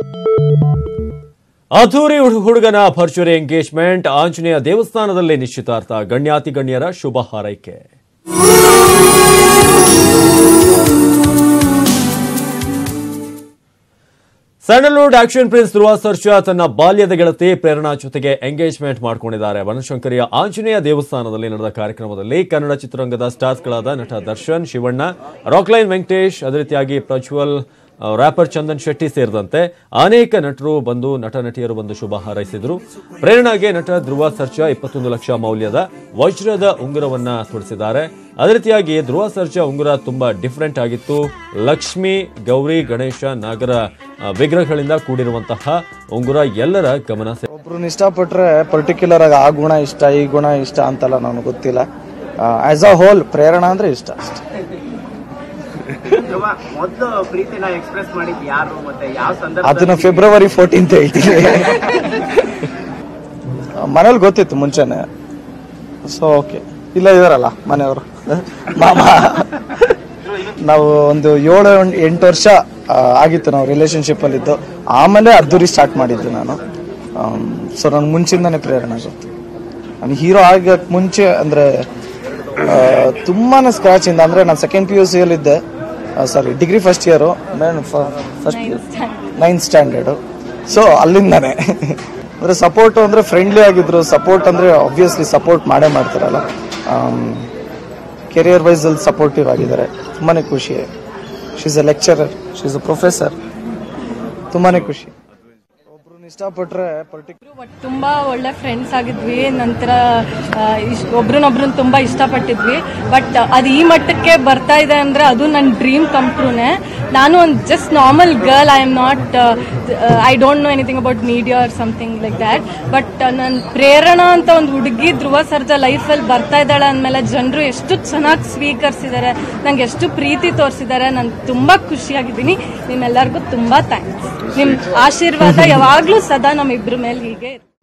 ಅಧೂರಿ ಹುಡು- ಹುಡುಗನ ಭರ್ಜರಿ ಎಂಗೇಜ್ಮೆಂಟ್ ಆಂಜನೇಯ ದೇವಸ್ಥಾನದಲ್ಲಿ ನಿಶ್ಚಿತಾರ್ಥ ಗಣ್ಯಾತಿ ಗಣ್ಯರ ಶುಭ ಹಾರೈಕೆ sandalwood action prince Dhruva Sarja ತನ್ನ ಬಾಲ್ಯದ ಗೆಳತಿ ಪ್ರೇರಣಾ ಜೊತೆಗೆ ಎಂಗೇಜ್ಮೆಂಟ್ ಮಾಡಿಕೊಂಡಿದ್ದಾರೆ ಬನಶಂಕರಿಯ ಆಂಜನೇಯ ದೇವಸ್ಥಾನದಲ್ಲಿ ನಡೆದ ಕಾರ್ಯಕ್ರಮದಲ್ಲಿ ಕನ್ನಡ ಚಿತ್ರರಂಗದ ಸ್ಟಾರ್ಸ್ಗಳಾದ ನಟ ದರ್ಶನ್ ಶಿವಣ್ಣ ರಾಕ್ಲೈನ್ ವೆಂಕಟೇಶ್ ಅದೇ ರೀತಿಯಾಗಿ ಪ್ರಜ್ವಲ್ ಆ, ರ್ಯಾಪರ್ ಚಂದನ್ ಶೆಟ್ಟಿ ಸೇರಿದಂತೆ ಅನೇಕ ನಟರು ಬಂದು ನಟ ನಟಿಯರು ಬಂದು ಶುಭ ಹಾರೈಸಿದರು ಪ್ರೇರಣಾಗೆ ನಟ ಧ್ರುವ ಸರ್ಜಾ ಇಪ್ಪತ್ತೊಂದು ಲಕ್ಷ ಮೌಲ್ಯದ ವಜ್ರದ ಉಂಗುರವನ್ನ ತೊಡಿಸಿದ್ದಾರೆ ಅದೇ ರೀತಿಯಾಗಿ ಧ್ರುವ ಸರ್ಜಾ ಉಂಗುರ ತುಂಬಾ ಡಿಫರೆಂಟ್ ಆಗಿತ್ತು ಲಕ್ಷ್ಮಿ ಗೌರಿ ಗಣೇಶ ನಾಗರ ಆ, ವಿಗ್ರಹಗಳಿಂದ ಕೂಡಿರುವಂತಹ ಉಂಗುರ ಎಲ್ಲರ ಗಮನ ಸೆ- ಒಬ್ರನ್ನ ಇಷ್ಟಪಟ್ರೆ ಪರ್ಟಿಕ್ಯುಲರ್ ಆಗಿ ಆ ಗುಣ ಇಷ್ಟ ಈ ಗುಣ ಇಷ್ಟ ಅಂತಲ್ಲ ನನಗೆ ಗೊತ್ತಿಲ್ಲ ಆಸ್ ಅ ಹೋಲ್ ಪ್ರೇರಣಾ ಅಂದ್ರೆ ಇಷ್ಟ ಅಷ್ಟೇ ಧ್ರುವ ಮೊದಲು ಪ್ರೀತಿನ ಎಕ್ಸ್ಪ್ರೆಸ್ ಮಾಡಿದ್ ಯಾರು ಮತ್ತೆ ಯಾವ ಸಂದರ್ಭ ಅದನ್ನ ಫೆಬ್ರವರಿ ಫೋರ್ಟೀನ್ತ್ ಹೇಳ್ತೀನಿ ಮನೇಲಿ ಗೊತ್ತಿತ್ತು ಮುಂಚೆನೆ ಸೊ ಓಕೆ ಇಲ್ಲ ಇದಾರಲ್ಲ ಮನೆಯವರು ಮಾಮ ನಾವು ಒಂದು ಏಳು ಎಂಟು ವರ್ಷ ಆ, ಆಗಿತ್ತು ನಾವು ರಿಲೇಶನ್ಶಿಪ್ ಅಲ್ಲಿ ಇದ್ದು ಆಮೇಲೆ ಅದ್ದೂರಿ ಸ್ಟಾರ್ಟ್ ಮಾಡಿದ್ದು ನಾನು ಸೊ ನನ್ಗೆ ಮುಂಚಿಂದಾನೆ ಪ್ರೇರಣೆ ಗೊತ್ತು ನಾನು ಹೀರೋ ಆಗಕ್ಕೆ ಮುಂಚೆ ಅಂದ್ರೆ ಆ, ತುಂಬಾನೇ ಸ್ಕ್ರಾಚ್ ಇಂದ ಅಂದ್ರೆ ನಾನು ಸೆಕೆಂಡ್ ಪಿ ಯು ಸಿ ಇದ್ದೆ ಸಾರಿ ಡಿಗ್ರಿ ಫಸ್ಟ್ ಇಯರು ನಾನು ಫಸ್ಟ್ ನೈನ್ತ್ ಸ್ಟ್ಯಾಂಡರ್ಡ್ ಸೊ ಅಲ್ಲಿಂದಾನೆ ಅಂದ್ರೆ ಸಪೋರ್ಟ್ ಅಂದ್ರೆ ಫ್ರೆಂಡ್ಲಿ ಆಗಿದ್ರು ಸಪೋರ್ಟ್ ಅಂದ್ರೆ ಆಬ್ವಿಯಸ್ಲಿ ಸಪೋರ್ಟ್ ಮಾಡೇ ಮಾಡ್ತಾರಲ್ಲ ಕೆರಿಯರ್ ವೈಸ್ ಅಲ್ಲಿ ಸಪೋರ್ಟಿವ್ ಆಗಿದ್ದಾರೆ ತುಂಬಾನೇ ಖುಷಿ she's a lecturer she's a professor ತುಂಬಾನೇ ಖುಷಿ ಒಬ್ರನ್ನ ಇಷ್ಟಪಟ್ರೆ ಪರ್ಟಿಕ್ಯುಲರ್ ಒಟ್ ತುಂಬಾ ಒಳ್ಳೆ ಫ್ರೆಂಡ್ಸ್ ಆಗಿದ್ವಿ ನಂತರ ಒಬ್ರನ್ನೊಬ್ರನ್ನ ತುಂಬಾ ಇಷ್ಟಪಟ್ಟಿದ್ವಿ ಬಟ್ ಅದು ಈ ಮಟ್ಟಕ್ಕೆ ಬರ್ತಾ ಇದೆ ಅಂದ್ರೆ ಅದು ನನ್ನ ಡ್ರೀಮ್ ಕಮ್ ಟ್ರೂನೆ ನಾನು ಒಂದು just normal girl I am not I don't know anything about media or something like that but ನನ್ನ ಪ್ರೇರಣಾ ಅಂತ ಒಂದು ಹುಡುಗಿ ಧ್ರುವ ಸರ್ಜಾ ಲೈಫಲ್ಲಿ ಬರ್ತಾ ಇದ್ದಾಳೆ ಅಂದಮೇಲೆ ಜನರು ಎಷ್ಟು ಚೆನ್ನಾಗಿ ಸ್ವೀಕರಿಸಿದ್ದಾರೆ ನಂಗೆ ಎಷ್ಟು ಪ್ರೀತಿ ತೋರಿಸಿದ್ದಾರೆ ನಾನು ತುಂಬಾ ಖುಷಿಯಾಗಿದ್ದೀನಿ ನಿಮ್ಮೆಲ್ಲರಿಗೂ ತುಂಬಾ ಥ್ಯಾಂಕ್ಸ್ ನಿಮ್ ಆಶೀರ್ವಾದ ಯಾವಾಗ್ಲೂ ಸದಾ ನಮ್ಮಿಬ್ರ ಮೇಲೆ ಹೀಗೆ ಇರುತ್ತೆ.